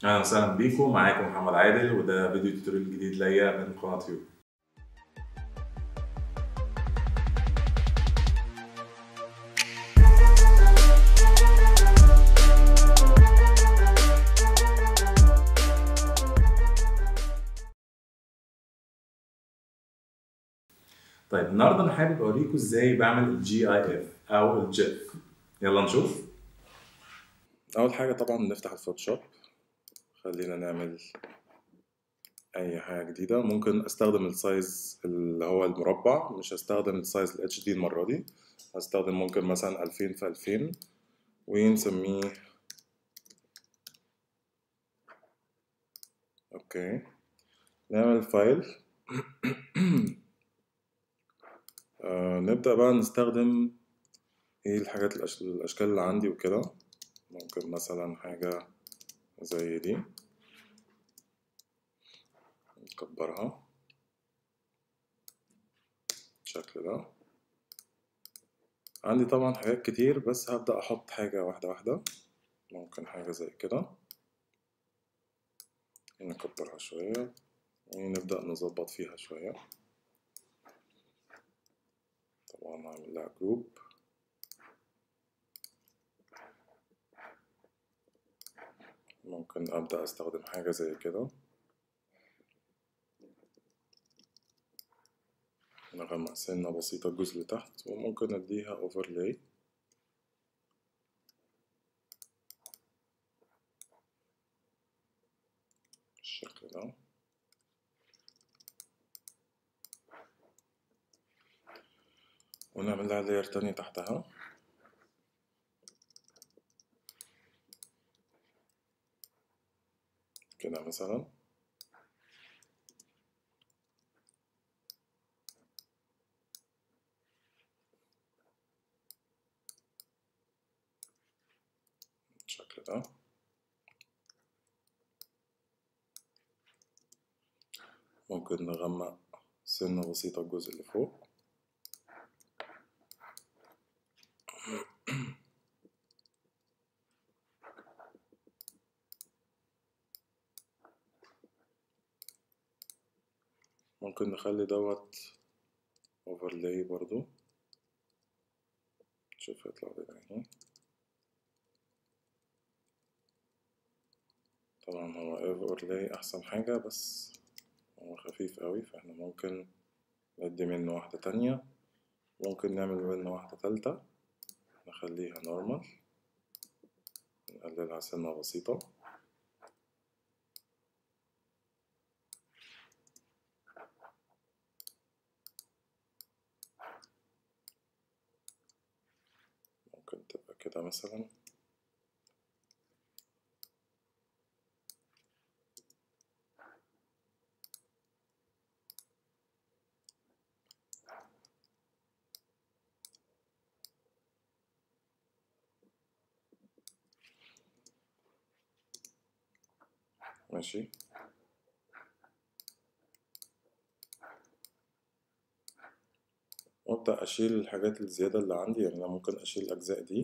اهلا وسهلا بيكم معاكم محمد عادل وده فيديو توتوريال جديد ليا من قناه يو طيب النهارده انا حابب اوريكم ازاي بعمل الجي اي اف او الجيف يلا نشوف أول حاجة طبعا نفتح الفوتوشوب خلينا نعمل أي حاجة جديدة ممكن أستخدم السايز اللي هو المربع مش هستخدم السايز ال HD المرة دي هستخدم ممكن مثلا ألفين في ألفين ونسميه أوكي نعمل فايل آه نبدأ بقى نستخدم ايه الحاجات الأش- الأشكال اللي عندي وكده ممكن مثلا حاجة زي دي نكبرها بالشكل ده عندي طبعا حاجات كتير بس هبدأ أحط حاجة واحدة واحدة ممكن حاجة زي كده نكبرها شوية ونبدأ نظبط فيها شوية طبعا هعمل لها جروب ممكن أبدأ أستخدم حاجة زي كده نغمق سنة بسيطة الجزء اللي تحت وممكن أديها overlay بالشكل ده ونعمل لها layer تانية تحتها كده مثلا بالشكل ده ممكن نغمق سنة بسيطة الجزء اللي فوق ممكن نخلي دوت overlay برضو شوف يطلع كده يعني طبعا هو overlay أحسن حاجة بس هو خفيف قوي فاحنا ممكن ندي منه واحدة تانية ممكن نعمل منه واحدة تالتة نخليها normal نقللها سنة بسيطة ممكن تبقى كده مثلا ماشي وابدأ أشيل الحاجات الزيادة اللي عندي يعني أنا ممكن أشيل الأجزاء دي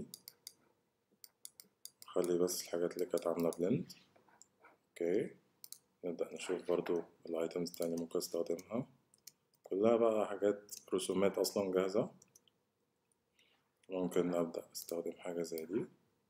أخلي بس الحاجات اللي كانت عاملة بلند أوكي نبدأ نشوف برضو الأيتمز التانية ممكن أستخدمها كلها بقى حاجات رسومات أصلا جاهزة ممكن أبدأ أستخدم حاجة زي دي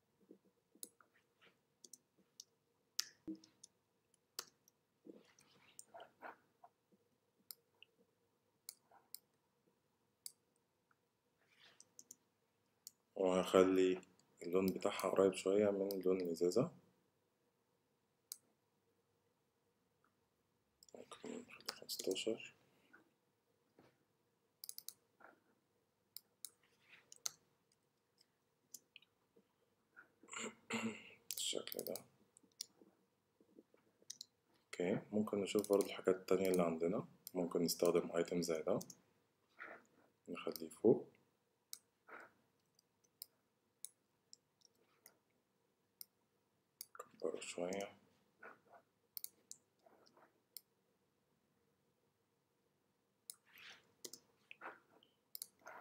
وهخلي اللون بتاعها قريب شوية من لون الإزازة ممكن نخلي خمستاشر بالشكل ده اوكي ممكن نشوف برضه الحاجات التانية اللي عندنا ممكن نستخدم ايتم زي ده نخليه فوق نكبره شوية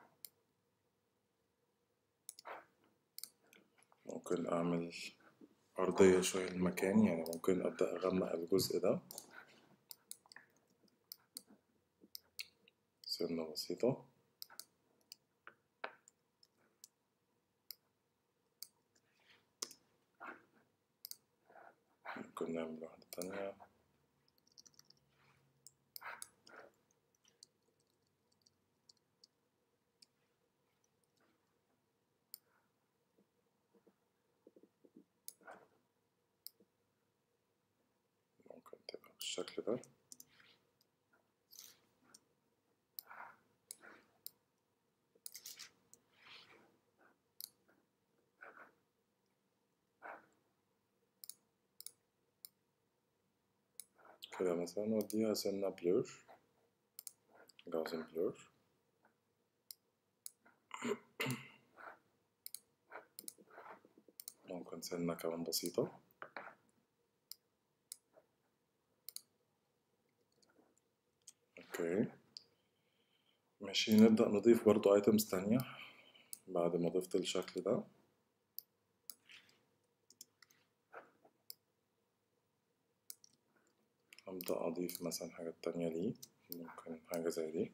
ممكن أعمل أرضية شوية للمكان يعني ممكن أبدأ أغمق الجزء ده سنة بسيطة ممكن نعمل واحدة تانية ممكن تبقى بالشكل ده كده مثلا وديها سنة بلور جاوزن بلور ممكن سنة كمان بسيطة اوكي ماشي نبدأ نضيف برضو ايتمز تانية بعد ما ضفت الشكل ده أبدأ أضيف مثلا حاجات تانية ليه ممكن حاجة زي دي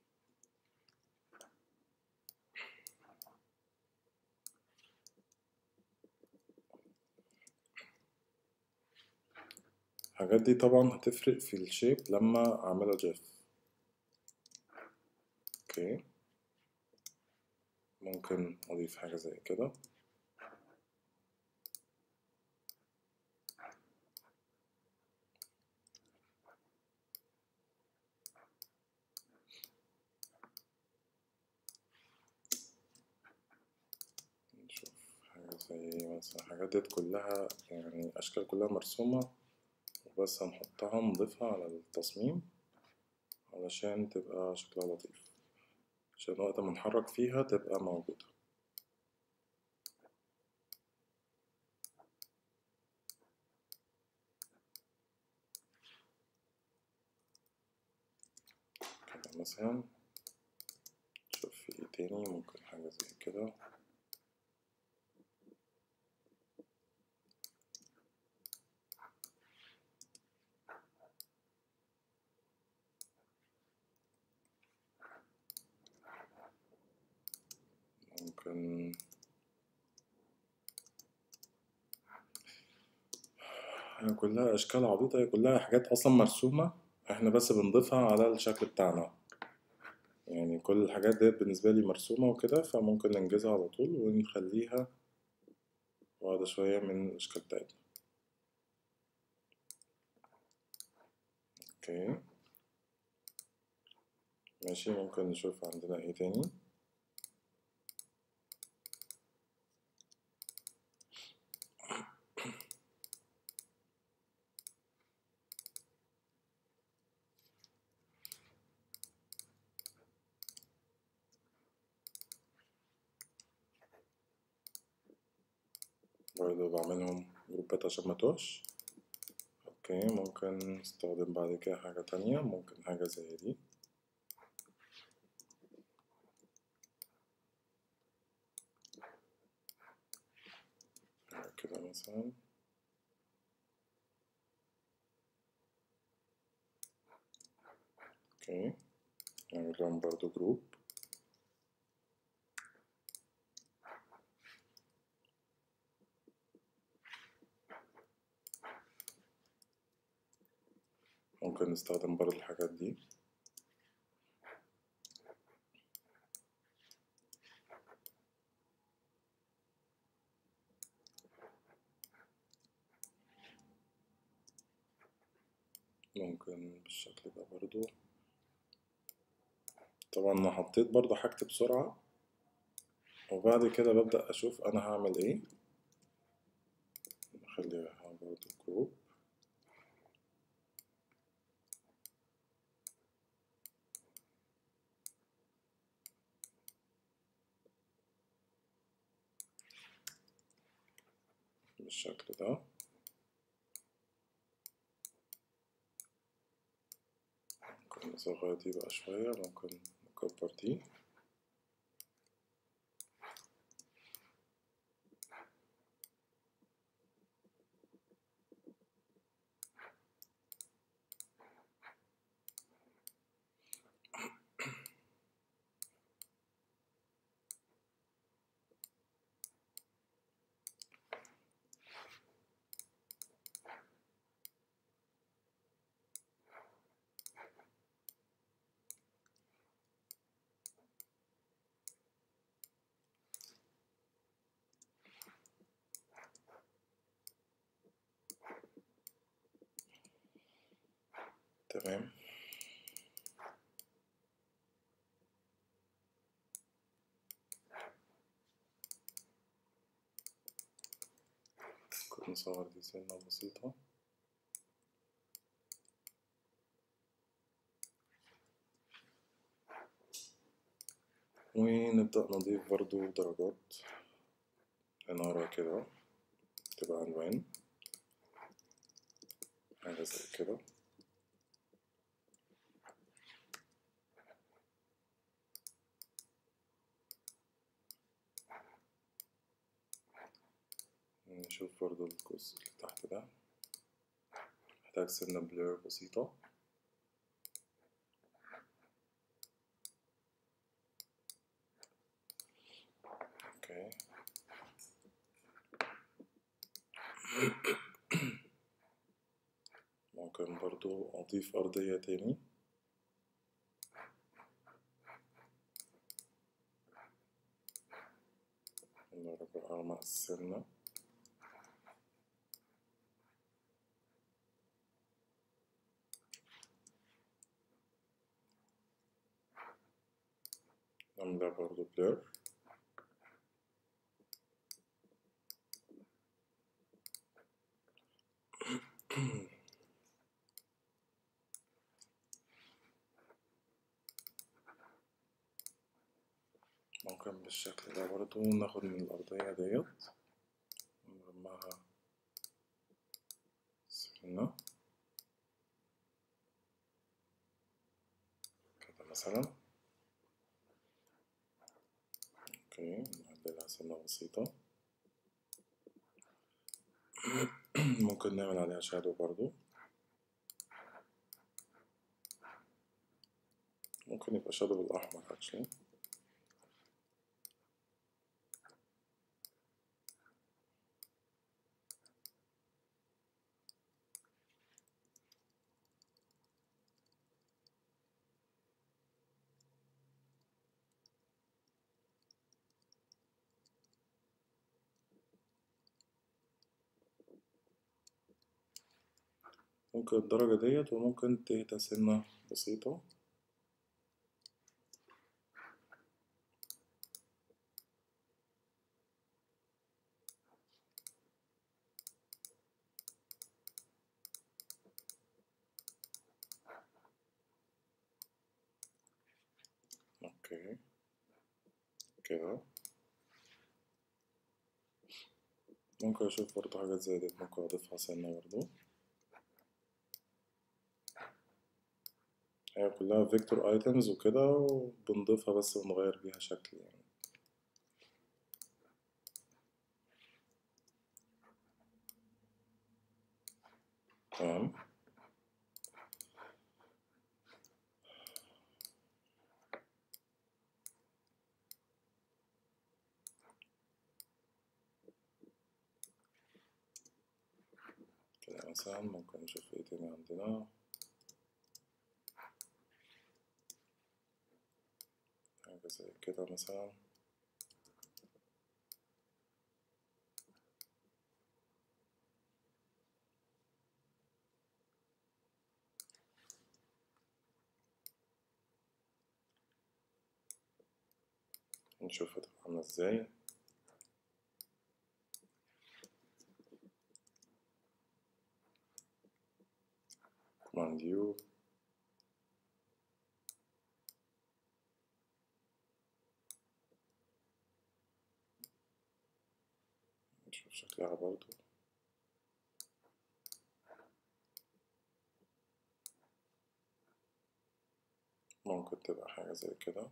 الحاجات دي طبعا هتفرق في الشيب لما أعملها جيف اوكي ممكن أضيف حاجة زي كده نشوف حاجة زي مثلا الحاجات ديت كلها يعني أشكال كلها مرسومة وبس هنحطها نضيفها على التصميم علشان تبقى شكلها لطيف عشان وقت ما نحرك فيها تبقى موجودة كده مثلا نشوف في ايه تاني ممكن حاجة زي كده ممكن هي كلها أشكال عبيطة هي كلها حاجات أصلا مرسومة احنا بس بنضيفها على الشكل بتاعنا يعني كل الحاجات ديت بالنسبة لي مرسومة وكده فممكن ننجزها على طول ونخليها واخدة شوية من الأشكال بتاعتنا اوكي ماشي ممكن نشوف عندنا ايه تاني برضه بعملهم جروبات عشان ما توهش اوكي ممكن نستخدم بعد كده حاجة تانية ممكن حاجة زي دي كده مثلا اوكي نعمل لهم برضه جروب ممكن نستخدم برضه الحاجات دي ممكن بالشكل ده برضو طبعا انا حطيت برضو حاجتي بسرعة وبعد كده ببدأ اشوف انا هعمل ايه نخليها برضو جروب بالشكل ده ممكن نصغر دي بقى شوية ممكن نكبر دي تمام كنت نصور دي سنة بسيطة ونبدأ نضيف برضو درجات إنارة كده تبقى ألوان حاجة زي كده نشوف برضو الجزء اللي تحت ده محتاج سنة بلور بسيطة اوكي ممكن برضو أضيف أرضية تاني درجة أغمق السنة نعملها برضو بلور ممكن بالشكل ده برضو ناخد من الأرضية ديت ونرماها سنة كده مثلا اوكي نعدلها سنة بسيطة ممكن نعمل عليها شادو برضو ممكن يبقى شادو بالأحمر actually ممكن الدرجة ديت وممكن تهدى سنة بسيطة اوكي كده ممكن اشوف برضه حاجات زي دي ممكن اضيفها سنة برضه هي كلها فيكتور ايتمز وكده وبنضيفها بس ونغير بيها شكل يعني تمام كده مثلا ممكن نشوف ايه تاني عندنا حاجة زي كده مثلا نشوف هتبقى عاملة ازاي command U نشوف شكلها برضو ممكن تبقى حاجة زي كده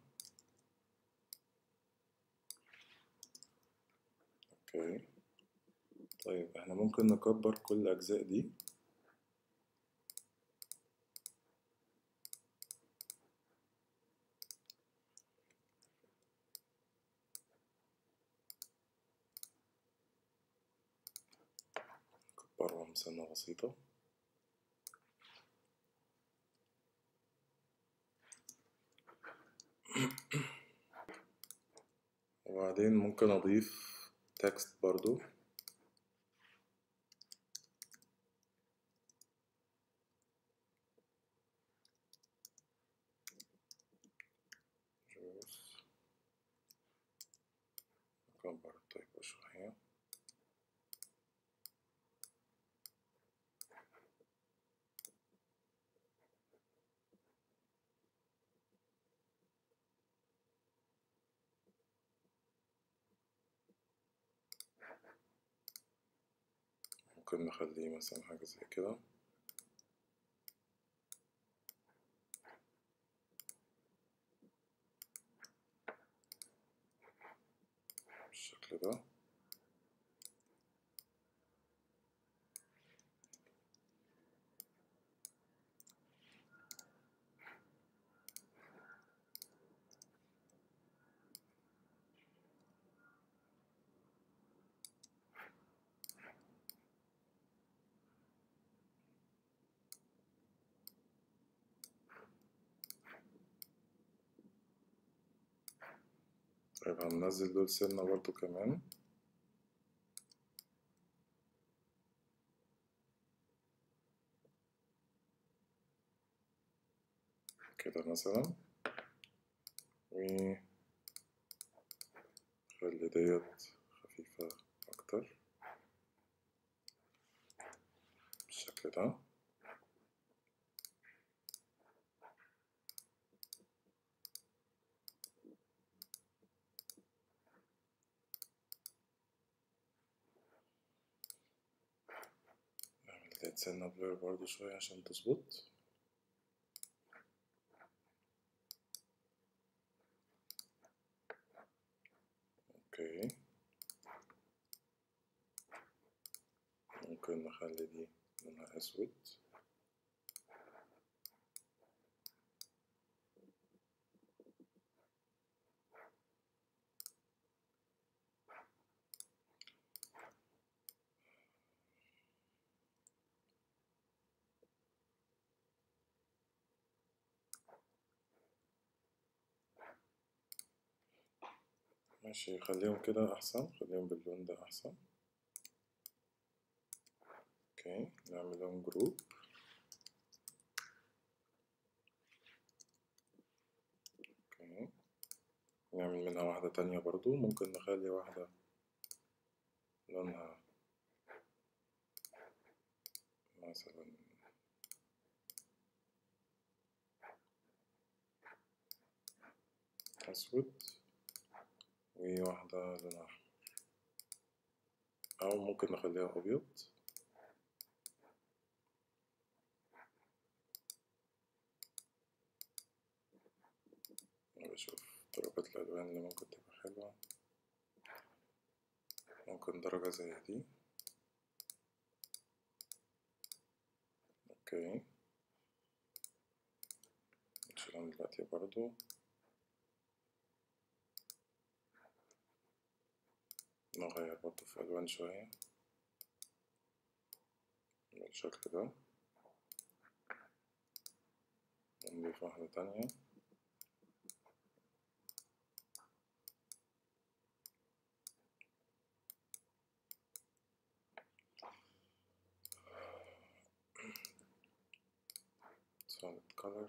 اوكي طيب احنا ممكن نكبر كل الأجزاء دي نكبرهم سنة بسيطة وبعدين ممكن أضيف تكست برضو شوية ممكن نخليه مثلا حاجة زي كده بالشكل ده طيب هننزل دول سنة برضو كمان كده مثلا و خلي ديت خفيفة أكتر بالشكل ده نعمل ديت سنة بلور برضو شوية عشان تظبط اوكي ممكن نخلي دي لونها اسود ماشي خليهم كده احسن خليهم باللون ده احسن اوكي نعمل لهم جروب اوكي نعمل منها واحدة تانية برضو ممكن نخلي واحدة لونها مثلا أسود وواحدة لونها أحمر أو ممكن نخليها أبيض بشوف درجات الألوان اللي ممكن تبقى حلوة ممكن درجة زي دي اوكي نشيلهم دلوقتي برضو نغير برضو في ألوان شوية بالشكل ده ونضيف واحدة تانية solid color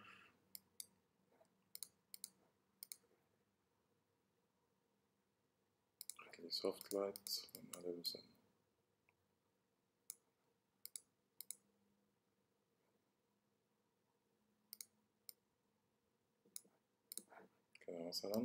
خلي soft light ونقلله سنة كده مثلا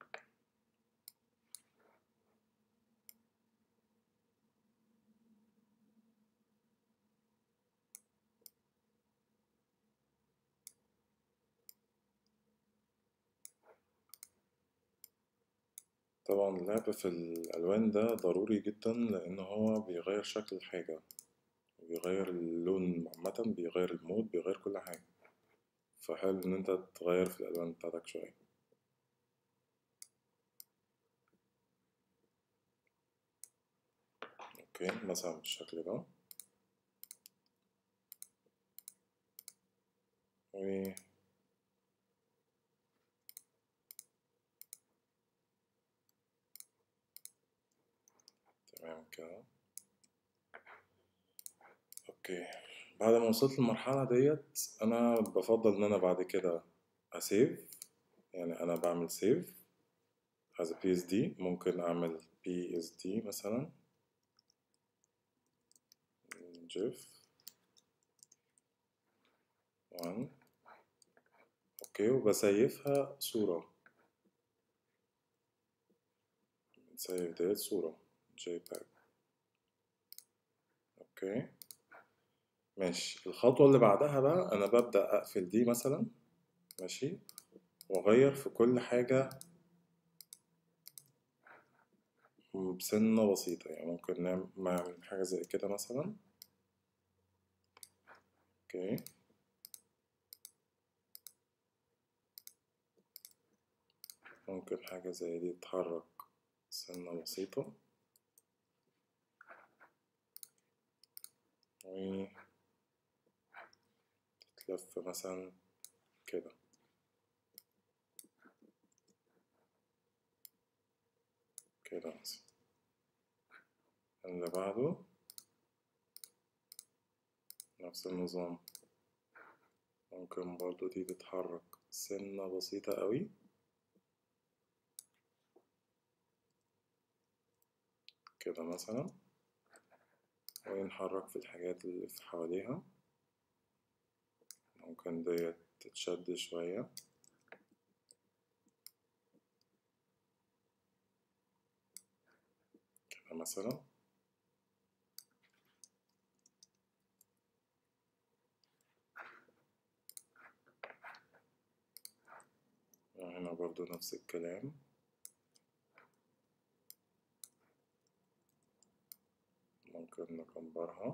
طبعا اللعب في الألوان ده ضروري جدا لأن هو بيغير شكل الحاجة بيغير اللون عامة بيغير المود بيغير كل حاجة فحلو إن أنت تغير في الألوان بتاعتك شوية أوكي مثلا بالشكل ده و تمام كده اوكي بعد ما وصلت للمرحلة ديت انا بفضل ان انا بعد كده اسيف يعني انا بعمل سيف as a PSD ممكن أعمل PSD مثلا GIF 1 اوكي وبسيفها صورة بنسيف ديت صورة JPEG اوكي ماشي الخطوة اللي بعدها بقى أنا ببدأ أقفل دي مثلا ماشي وأغير في كل حاجة بسنة بسيطة يعني ممكن نعمل حاجة زي كده مثلا اوكي ممكن حاجة زي دي تتحرك سنة بسيطة و تتلف مثلا كده كده مثلا اللي بعده نفس النظام ممكن برضو دي تتحرك سنة بسيطة قوي كده مثلا ونحرك في الحاجات اللي في حواليها ممكن ديت تتشد شوية كده مثلا هنا برضو نفس الكلام ممكن نكبرها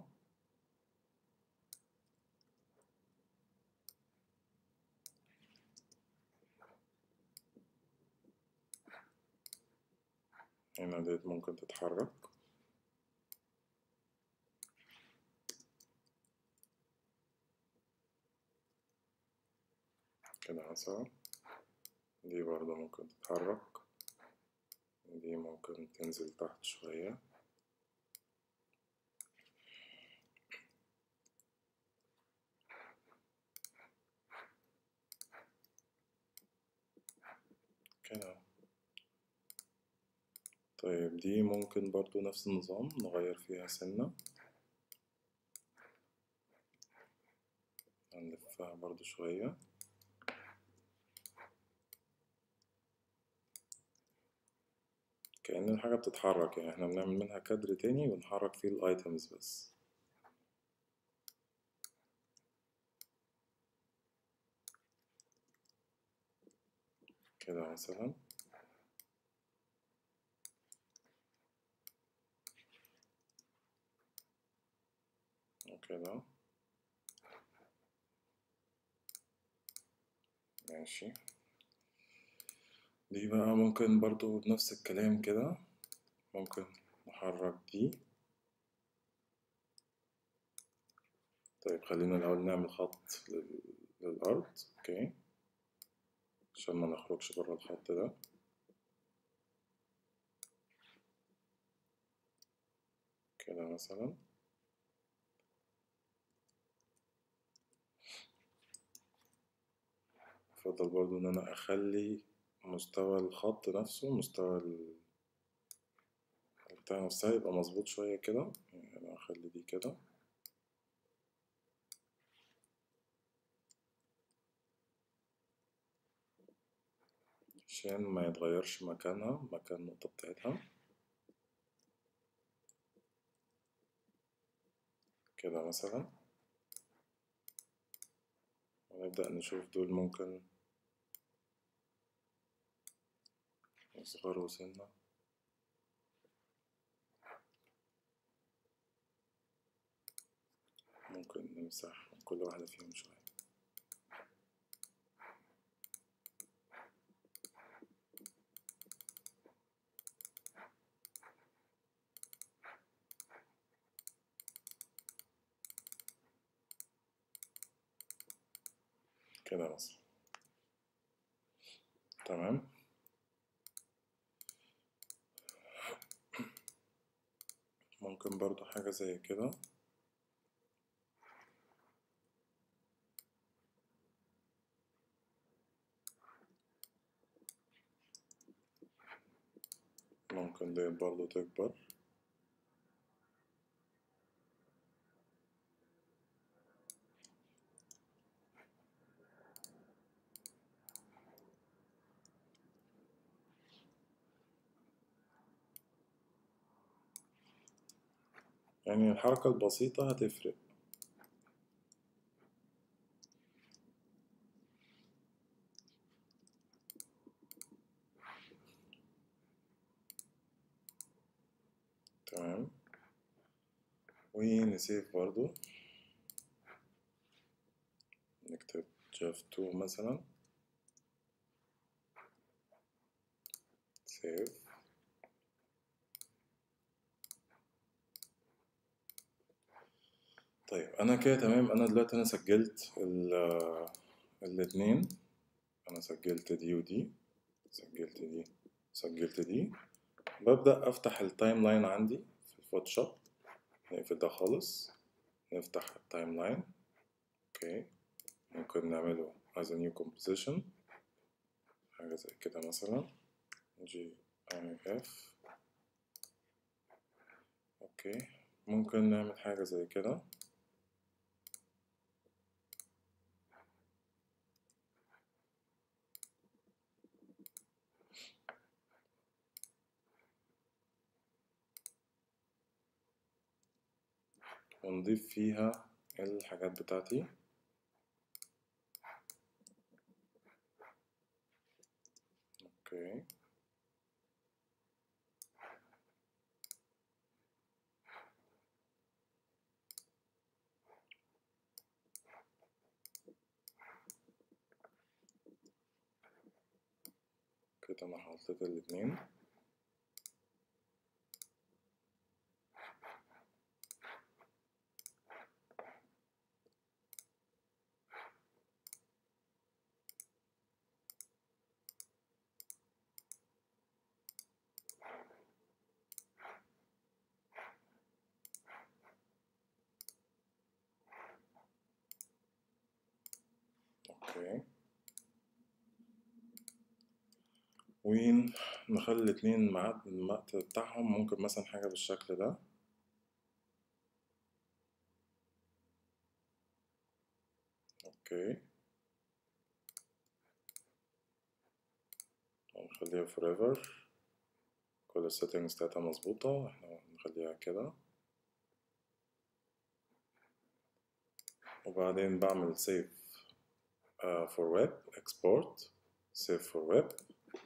هنا ديت ممكن تتحرك كده مثلا دي برضه ممكن تتحرك دي ممكن تنزل تحت شوية كده طيب دي ممكن برضو نفس النظام نغير فيها سنة هنلفها برضو شوية كأن الحاجة بتتحرك يعني احنا بنعمل منها كادر تاني ونحرك فيه الايتمز بس كده مثلا وكده ماشي دي بقى ممكن برضو بنفس الكلام كده ممكن نحرك دي طيب خلينا الأول نعمل خط لل... للأرض أوكي عشان ما نخرجش برا الخط ده كده مثلا أفضل برضو إن أنا أخلي مستوى الخط نفسه مستوى ال... بتاع نفسها يبقى مظبوط شوية كده يعني أنا أخلي دي كده عشان ما يتغيرش مكانها مكان النقطة بتاعتها كده مثلا ونبدأ نشوف دول ممكن يصغروا سنة ممكن نمسح كل واحدة فيهم شوية كده مثلا تمام ممكن برضو حاجة زي كده ممكن ديت برضه تكبر يعني الحركة البسيطة هتفرق تمام ونسيف برضو نكتب جاف 2 مثلا سيف طيب انا كده تمام انا دلوقتي انا سجلت ال- الاتنين انا سجلت دي ودي سجلت دي سجلت دي ببدأ افتح التايم لاين عندي في الفوتوشوب نقفل ده خالص نفتح التايم لاين اوكي ممكن نعمله as a new composition حاجة زي كده مثلا جي اي اف اوكي ممكن نعمل حاجة زي كده ونضيف فيها الحاجات بتاعتي اوكي كده انا حطيت الاتنين اوكي ونخلي الاتنين مع المقت بتاعهم ممكن مثلا حاجة بالشكل ده اوكي ونخليها forever كل السيتنجز بتاعتها مظبوطة احنا نخليها كده وبعدين بعمل save uh, for web export save for web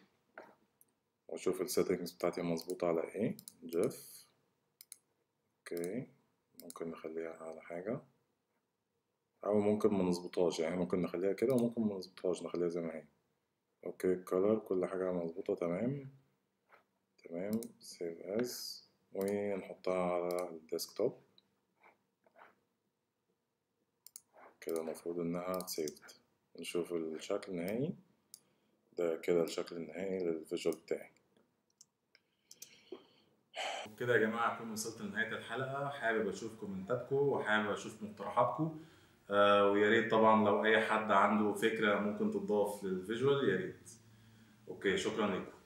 واشوف السيتنجز بتاعتي مظبوطة على ايه جيف اوكي ممكن نخليها على حاجة او ممكن ما نظبطهاش يعني ممكن نخليها كده وممكن ما نظبطهاش نخليها زي ما هي اوكي color كل حاجة مظبوطة تمام تمام save as ونحطها على الديسكتوب كده المفروض انها saved نشوف الشكل النهائي ده كده الشكل النهائي للفيجوال بتاعي كده يا جماعه اكون وصلت لنهايه الحلقه حابب اشوف كومنتاتكم وحابب اشوف مقترحاتكم آه ويا ريت طبعا لو اي حد عنده فكره ممكن تضاف للفيجوال يا ريت اوكي شكرا لكم